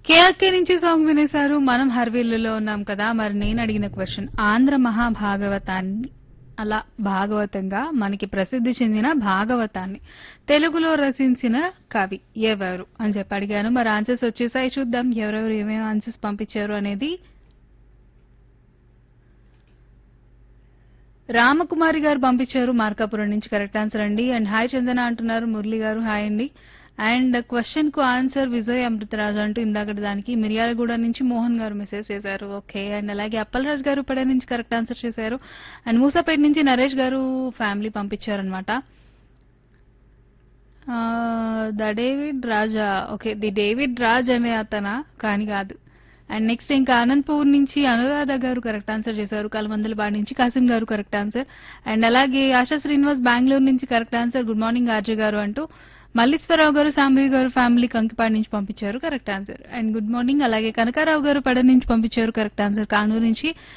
KRK నుంచి song వినేశారు మనం హర్వీల్లులో ఉన్నాం కదా మరి నేను అడిగిన క్వశ్చన్ ఆంధ్ర మహాభాగవతాన్ని అలా భాగవతంగా మనకి ప్రసిద్ధి చెందిన భాగవతాన్ని తెలుగులో రచించిన కవి ఎవరు అని చెప్పి అడిగాను మరి ఆన్సర్స్ వచ్చేసాయి చూద్దాం ఎవరెవరు ఏమేమి ఆన్సర్స్ పంపించారు అనేది రామకుమారి గారు పంపించారు మార్కాపురం నుంచి కరెక్ట్ ఆన్సర్ అండి అండ్ హాయ్ చందన అంటున్నారు మురళి గారు హాయ్ అండి అండ్ క్వశ్చన్ కు ఆన్సర్ విజయ్ అమృతరాజు అంటూ ఇందాక దానికి మిర్యాలగూడ నుంచి మోహన్ గారు మెసేజ్ చేశారు ఓకే అండ్ అలాగే అప్పలరాజు గారు పడే నుంచి కరెక్ట్ ఆన్సర్ చేశారు అండ్ మూసాపేట నుంచి నరేష్ గారు ఫ్యామిలీ పంపించారనమాట the David Raja okay the David Raj అనే అతన కానీ కాదు అండ్ నెక్స్ట్ ఇంకా అనంతపూర్ నుంచి అనురాధ గారు కరెక్ట్ ఆన్సర్ చేశారు కలమందలబాడి నుంచి కాసిం గారు కరెక్ట్ ఆన్సర్ అండ్ అలాగే ఆశా శ్రీనివాస్ బెంగళూరు నుంచి correct answer good morning RJ garu అంటూ మల్లీశ్వరరావు గారు సాంబవి గారు ఫ్యామిలీ కంకిపాడి నుంచి పంపించారు correct answer and good morning అలాగే కనకారావు గారు పడ నుంచి పంపించారు కరెక్ట్ ఆన్సర్ కానూరు నుంచి